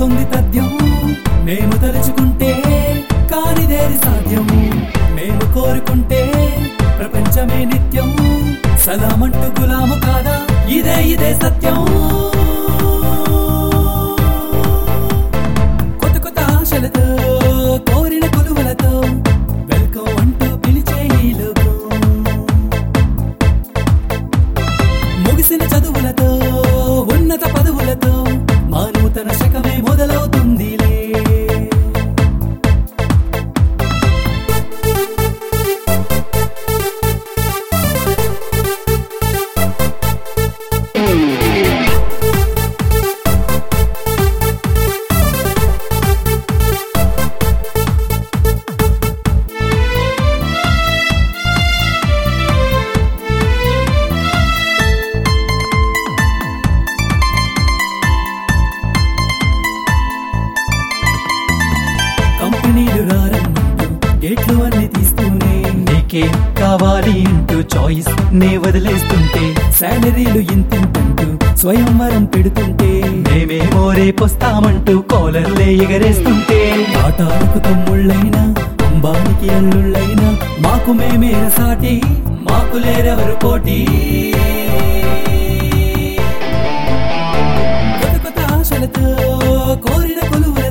అవుతుంది తథ్యం మేము తలుచుకుంటే కానిదేది సాధ్యం మేము కోరుకుంటే ప్రపంచమే నిత్యం సలామంటూ గులాము కాదా ఇదే ఇదే సత్యం కొత్త కొత్త ఆశలతో కోరిన కొలువలతో వెల్కమ్ అంటూ పిలిచే ఈ లోకం ముగిసిన చదువులతో ఉన్నత పదవులతో మా నూతన శకమే మొదలవుతుందిలే కంపెనీలు రారమ్మంటూ గేట్లు అన్ని తీస్తూనే నీకే కావాలి అంటూ చాయిస్ నే వదిలేస్తుంటే శాలరీలు ఇంతింతంటూ స్వయంవరం పెడుతుంటే మేమేమో రేపొస్తామంటూ కాలర్లే ఎగరేస్తుంటే ఆటాలకు తమ్ముళ్ళైనా అంబానికి అల్లుళ్ళైనా మాకు మేమే సాటి మాకు లేరెవరు పోటీ కొత్త కొత్త ఆశలతో కోరిన కొలువులతో